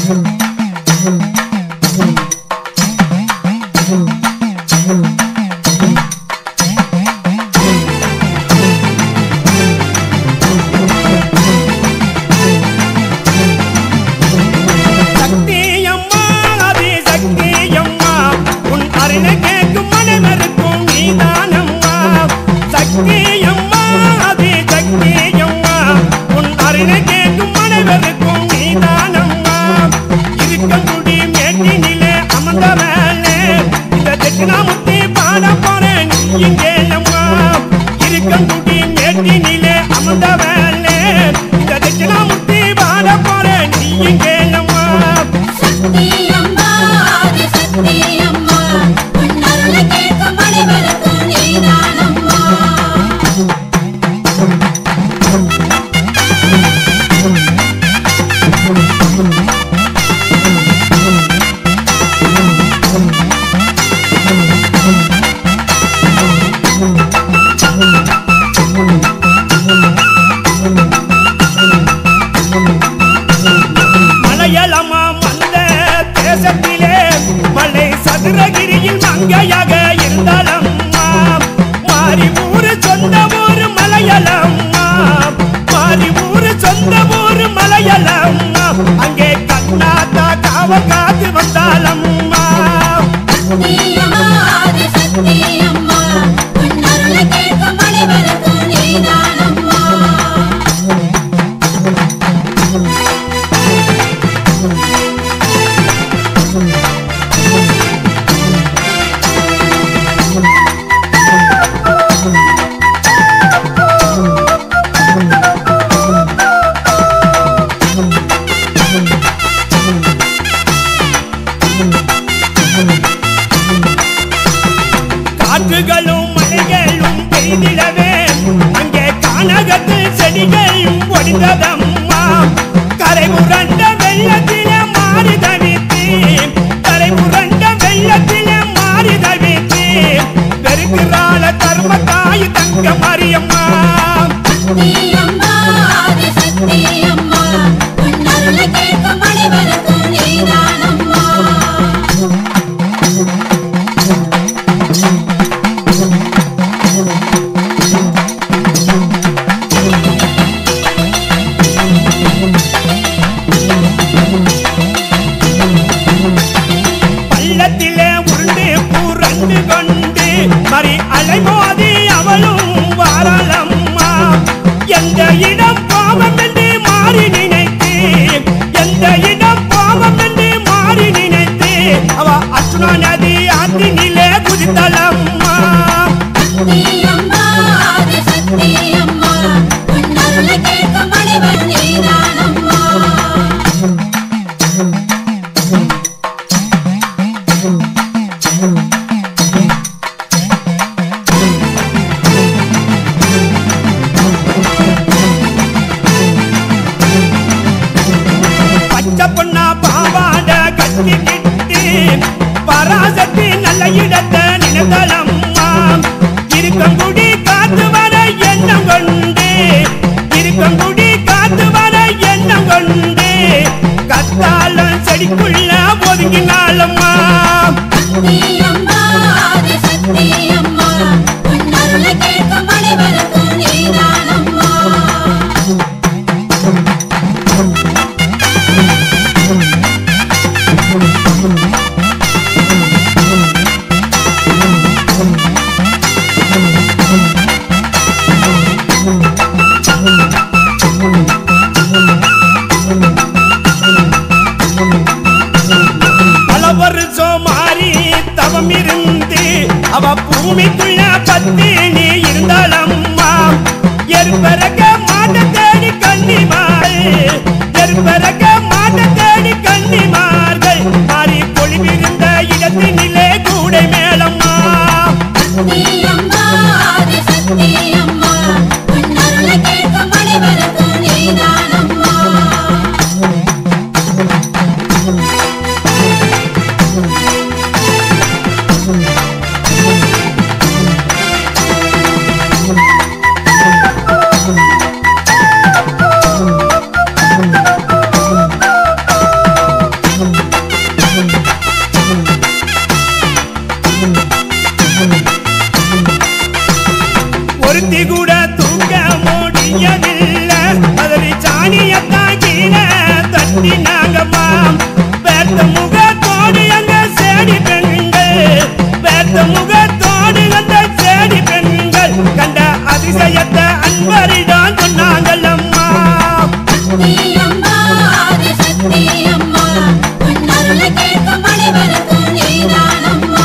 சக்தியம்மா அதி சக்தியம்மா உன் அருணை கேட்கும் அனைவருக்கும் நீதானம்மா சக்தியம்மா அதி சக்தியம்மா உன் அருணை கேட்கும் அனைவருக்கும் நீதானம்மா இருக்கங்குடி மேட்டினிலே அமர்ந்தவளே இந்த தட்சிணாமூர்த்தி பாட போறேன் நீ இங்கே அம்மா இருக்கங்குடி மேட்டினிலே அமர்ந்தவளே இந்த தட்சிணாமூர்த்தி பாட போறேன் நீ இங்கே அம்மா சக்தியம்மா ஆதி சக்தியம்மா உன் அருளை கேட்கும் அனைவருக்கும் நீதானம்மா மலையளமா மந்த தேசத்திலே மலை சதுரகிரியில் மங்கையாக இருந்தாலம்மா மாறி ஊரு சொந்த ஊரு மலையளம்மா மாறி ஊரு சொந்த ஊரு மலையளம்மா அங்கே கண்ணாத்தா காவ காத்து வந்தாலம்மா சக்தியம்மா ஆதி சக்தியம்மா உன் அருளை கேட்கும் அனைவருக்கும் நீதானம்மா காற்றுகளும் மலைகளும் பெய்திடவே அங்கே கானகத்து செடிகளும் ஒடிந்ததம்மா கரை புரண்ட வெள்ளத்திலே மாறி தவித்து கரை புரண்ட வெள்ளத்திலே மாறி தவித்து பெருக்கிறாள கர்மத்தாய் தங்க மரியம்மா சக்தியம்மா ஆதி சக்தியம்மா உன் அருளை கேட்கும் அனைவருக்கும் நீதானம்மா பள்ளத்திலே உருண்டு புரண்டு கொண்டு மறி அலைமோதி அவளும் வாரலம்மா எந்த வார்த்த அன்பரிடம் சொன்னாங்களம்மா சக்தி அம்மா ஆதி சக்தி அம்மா உன் அருளை கேட்கும் அனைவருக்கும் நீதானம்மா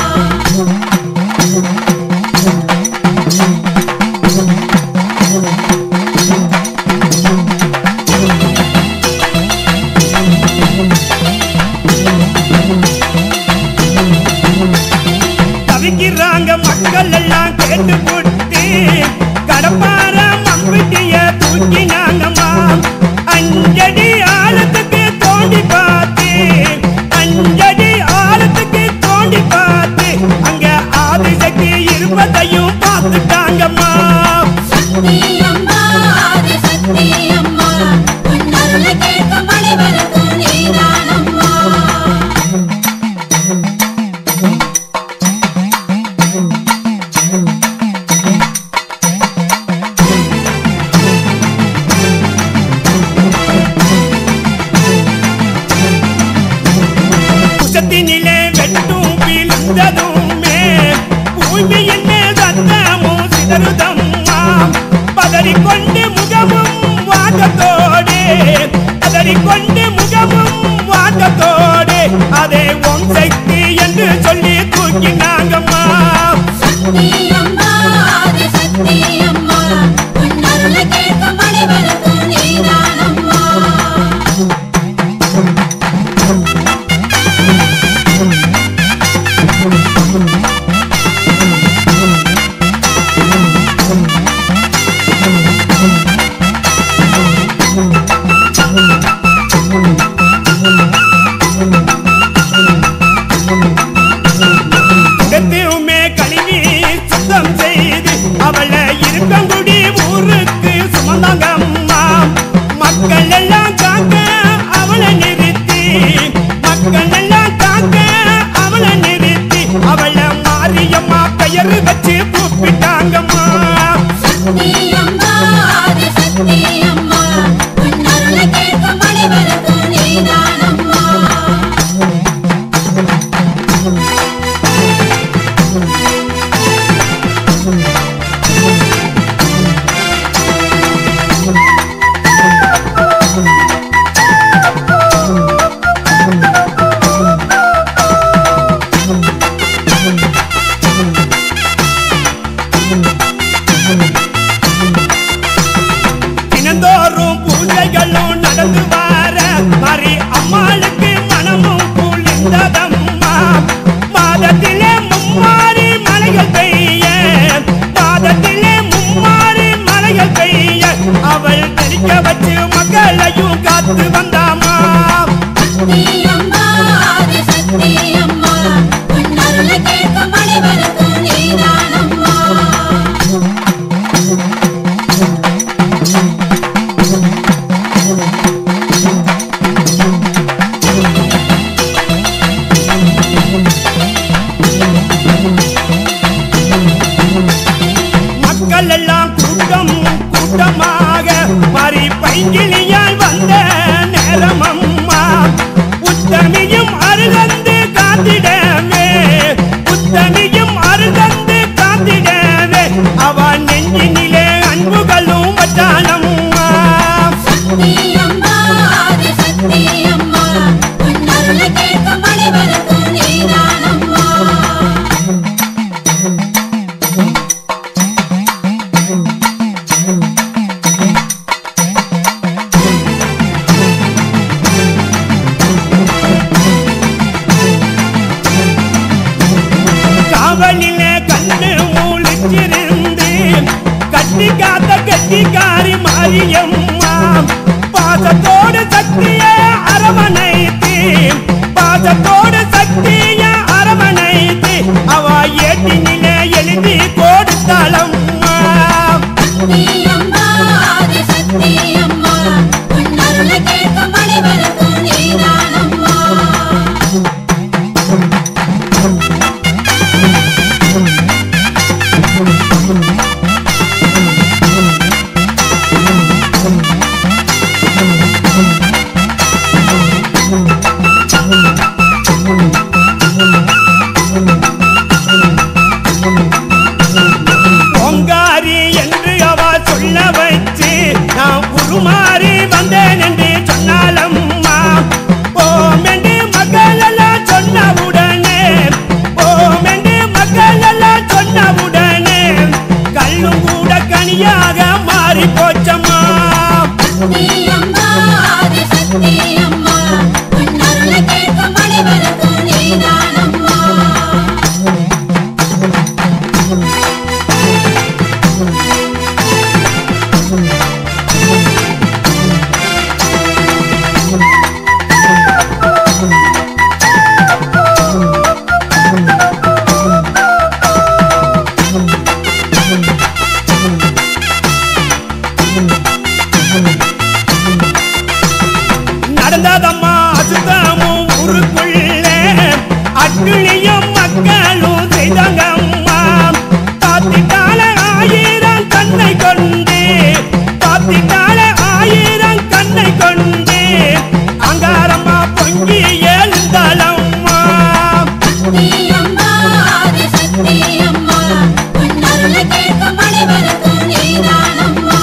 தவிக்கிறாங்க மக்கள் எல்லாம் கேட்டு போட்டு கடப்பார மம்பிட்டிய தூக்கினாங்கம்மா அஞ்சடி ஆழத்துக்கு தோண்டி பார்த்து அஞ்சடி ஆழத்துக்கு தோண்டி பார்த்து அங்க ஆதிசக்தி இருப்பதையும் பார்த்துட்டாங்கம்மா சக்தி அம்மா ஆதி சக்தி அம்மா உன் அருளை கேட்கும் அனைவருக்கும் நீதானம்மா குசத்தினிலே வெட்டும் விழுந்ததுமே பூமியின் மேல் ரத்தமும் சிதறுதம்மா பதறிக்கொண்டு முகமும் வாட்டத்தோடு பதறிக்கொண்டு முகமும் வாட்டத்தோடு அதே ஓம் சக்தி என்று சொல்லி தூக்கினாங்கம்மா சக்தி அம்மா ஆதி சக்தி அம்மா உன் அருளை கேட்கும் அனைவருக்கும் நீதானம்மா இடத்தையுமே கழுவி சுத்தம் செய்து அவளை இருக்கங்குடி ஊருக்கு சுமந்தாங்க அம்மா மக்கள் எல்லாம் காக்க அவளை நிறுத்தி மக்கள் எல்லாம் காக்க அவளை நிறுத்தி அவளை மாரியம்மா பெயர் வச்சு கூப்பிட்டாங்கம்மா சக்தி அம்மா ஆதி சக்தி அம்மா உன் அருளை கேட்கும் அனைவருக்கும் நீதானம்மா தினந்தோறும் பூஜைகளும் நடந்து வர மறி அம்மாளுக்கு மனமும் குளிர்ந்ததம்மா மாதத்திலே மும்மாறி மலைகள் பெய்ய மாதத்திலே மும்மாறி மலைகள் பெய்ய அவள் தெளிக்க வச்சு மக்களையும் காத்து வந்தாமா சக்தி அம்மா ஆதி சக்தி அம்மா உன் அருளை கேட்கும் அனைவருக்கும் நீதானம்மா மக்கள் எல்லாம் கூட்டம் கூட்டமாக மறி பைங்கிலியால் வந்த நேரம் அம்மா உத்தமியும் அருகந்து காத்திடவே உத்தமியும் அருகந்து காத்திடவே அவன் நெஞ்சினிலே அன்புகளும் வச்சானம்மா சக்தி அம்மா ஆதி சக்தி அம்மா உன் அருளை கேட்கும் அனைவருக்கும் நீதானம்மா காவலிலே கண்ணு மூழிச்சிருந்து கட்டி காத்த கட்டிக்காரி மாரியம்மா பாசத்தோடு சக்திய அரவணைத்து பாசத்தோடு சக்திய அரவணைத்து அவ ஏட்டினிலே எழுதி கொடுத்தாளம்மா சக்தி அம்மா ஆதி சக்தி அம்மா உன் அருளை கேட்கும் அனைவருக்கும் நீதானம்மா ஆ தடுமாறி வந்தேன் என்று சொன்னாலம்மா ஓம் என்று மக்கள் எல்லாம் சொன்னவுடனே ஓம் என்று மக்கள் எல்லாம் சொன்னவுடனே கல்லும் கூட கனியாக மாறி போச்சம்மா சக்தியம்மா ஆதி சக்தியம்மா உன் அருளை கேட்கும் அனைவருக்கும் நீதானம்மா நடந்ததம்மா அசுத்தமும் ஊருக்குள்ளே அக்கிளியும் மக்களும் செய்தாங்கம்மா பாத்திட்டால ஆயிரம் கண்ணை கொண்டு பாத்திட்டால ஆயிரம் கண்ணை கொண்டு அங்காரம்மா பொங்கி எழுந்தாலம்மா சக்தியம்மா ஆதி சக்தியம்மா உன் அருளை கேட்கும் அனைவருக்கும் நீதானம்மா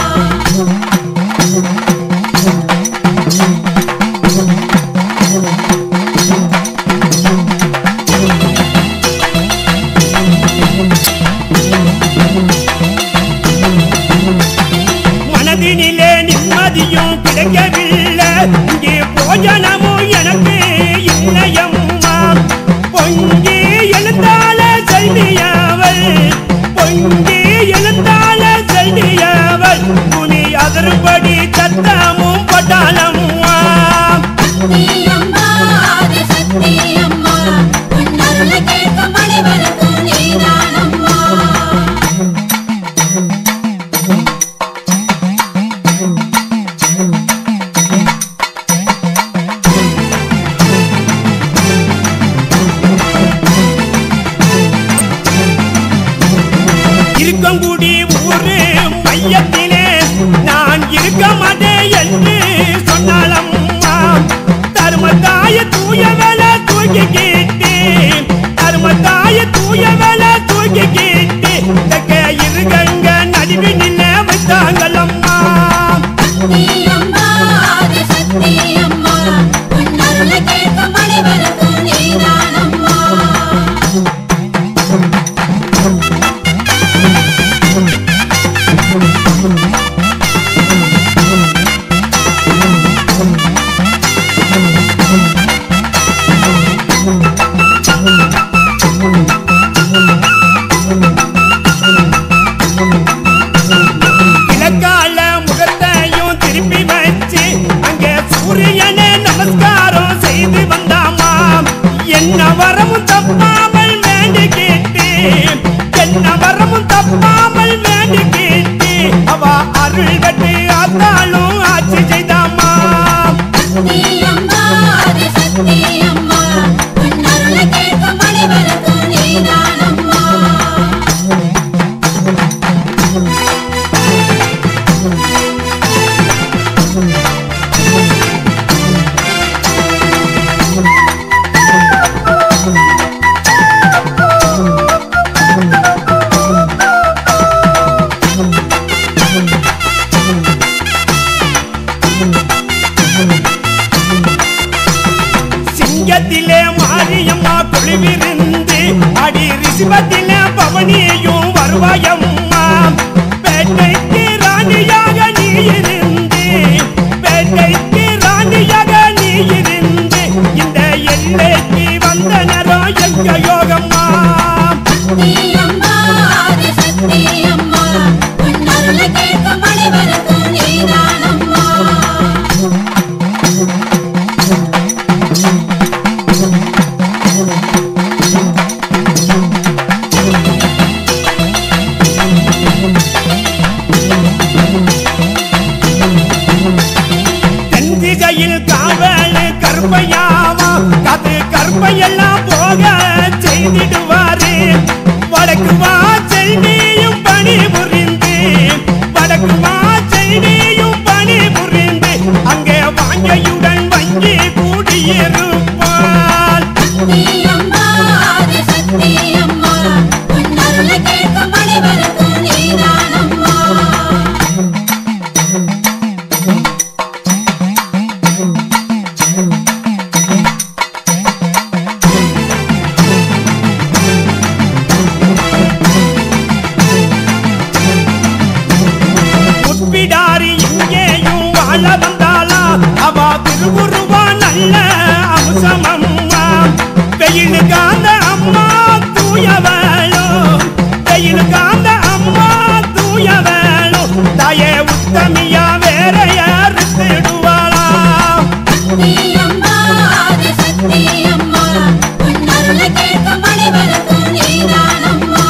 மனதினிலே நிம்மதியும் கிடைக்கவில்லை இங்கே போஜனமும் எனக்கு இல்லையம்மா பொங்கி எழுந்தால செல்வியவள் பொங்கி எழுந்தால செல்வியவள் துணி அதறுபடி சத்தமும் பட்டாளம்மா சக்தியம்மா ஆதி சக்தியம்மா உன் அருளை கேட்கும் அனைவருக்கும் நீதானம்மா இருக்கங்குடி ஊரு மையத்திலே நான் இருக்க மாட்டேன் என்று சொன்னாலம்மா தருமத்தாய தூய வேலை தூக்கிக்கிட்டு தருமத்தாய தூய வேலை தூக்கிக்கிட்டு தக்க இருகங்க நடுவி நின்ன வைத்தாங்களம்மா சக்தியம்மா ஆதி சக்தியம்மா உன் அருளை கேட்கும் அனைவருக்கும் நீதானம்மா கிழக்கால முகத்தையும் திருப்பி வச்சு அங்கே சூரியனை நமஸ்காரம் செய்து வந்தாமா என்ன வரமும் தப்பாமல் வேண்டி கேட்டு என்ன வரமும் தப்பாமல் வேண்டி கேட்டு அவ அருள் கட்டு ஆத்தாலும் ஆட்சி செய்தாமா சக்தியம்மா ஆதி சக்தியம்மா உன் அருளை கேட்கும் அனைவருக்கும் நீதானம்மா சிங்கத்திலே மாரியம்மா குழுவிருந்து அடி ரிசிபத்திலே பவனியும் வருவாயம்மா பேட்டைக்கு ராணியாக நீ இருந்து பேட்டைக்கு ராணியாக நீ இருந்து இந்த எல்லைக்கு வந்த நேரம் எங்க யோகம்மா சக்தியம்மா ஆதி சக்தியம்மா உன் அருளை கேட்கும் அனைவருக்கும் நீதானம்மா தென்திசையில் காவல் கருப்பையாவா காத்து கருப்பையெல்லாம் போக செய்திடுவாரு வடக்கு வா செல்வியும் பணி புரிந்து வடக்கு வா செல்வியும் பணி புரிந்து அங்கே வாங்கையுடன் வங்கி கூடியிருப்பாள் சக்தியம்மா ஆதி சக்தியம்மா உன் அருளை கேட்கும் அனைவருக்கும் நீதானம்மா வெயில் காந்த அம்மா தூயவளோ வெயில் காந்த அம்மா தூயவளோ தாயே உத்தமியா வேற யாருத்திடுவாளா சக்தியம்மா ஆதிசக்தியம்மா உன் அருளை கேட்கும் அனைவருக்கும் நீதானம்மா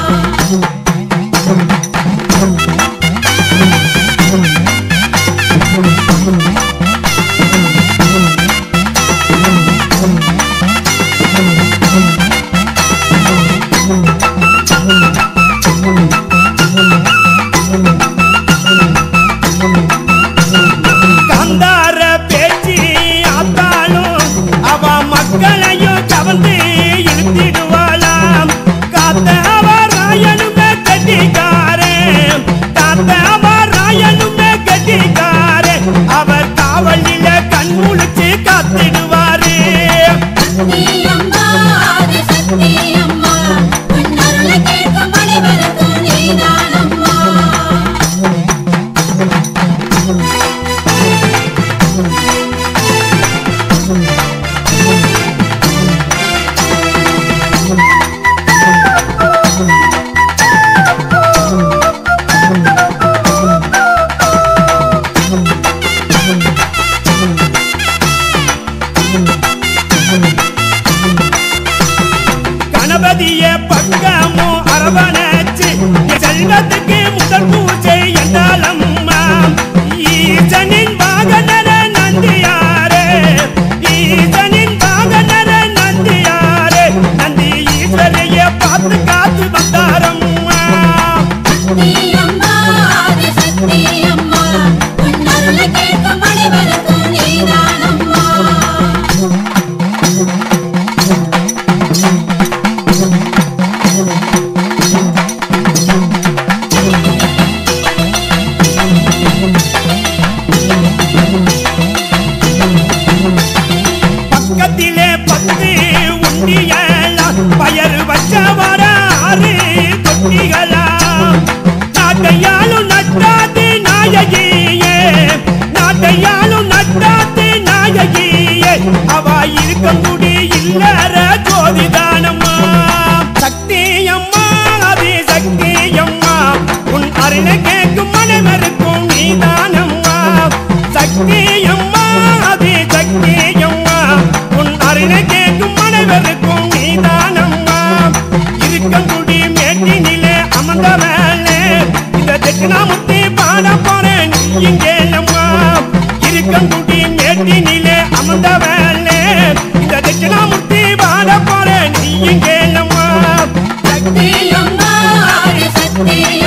கந்தார பேச்சு ஆத்தாலும் அவ மக்களையும் கவர்ந்து இழுத்திடுவாளாம் காத்தவ ராயனுமே கட்டிக்காரே காத்தவ ராயனுமே கட்டிக்காரே அவர் காவலில கண் முழிச்சு காத்திடுவாரு சக்தியம்மா ஆதிசக்தியம்மா உன் அருளை கேட்கும் அனைவருக்கும் நீதானம்மா கணபதிய பக்கமும் அரவணைச்சு என் செல்வத்துக்கு முதல் பூஜை என்றாலம்மா ஈசனின் வாகனர நந்தியாரே ஈசனின் வாகனர நந்தியாரே நந்தி ஈஸ்வரைய பார்த்து காத்து வந்தாரம்மா சக்தியம்மா ஆதிசக்தியம்மா உன் அருளை கேட்கும் அனைவருக்கும் நீதானம்மா பக்கத்திலே பத்து உண்டியலா பயறு வச்சவர ஆறு தொட்டிகளா நாட்டையாளும் நட்டாத்து நாயகியே நாட்டையாளும் நட்டாத்து நாயகியே அவ இருக்கங்குடி இல்லற ஜோதிதானம்மா சக்தியம்மா அதி சக்தியம்மா உன் அருணை கேட்கும் அனைவருக்கும் நீதானம்மா சக்தியம்மா அதி சக்தியம்மா உன் அருணை கேட்கும் அனைவருக்கும் நீதானம்மா இருக்கங்குடி மேட்டினிலே அமர்ந்த வேலை இந்த தட்சிணாமூர்த்தி பாட போறேன் நீ இங்கே நம்மா இருக்கங்குடி மேட்டினிலே அமர்ந்த வேலை இந்த தட்சிணாமூர்த்தி பாட போறேன் நீ இங்கே நம்மா சக்தியம்மா ஆதிசக்தியம்மா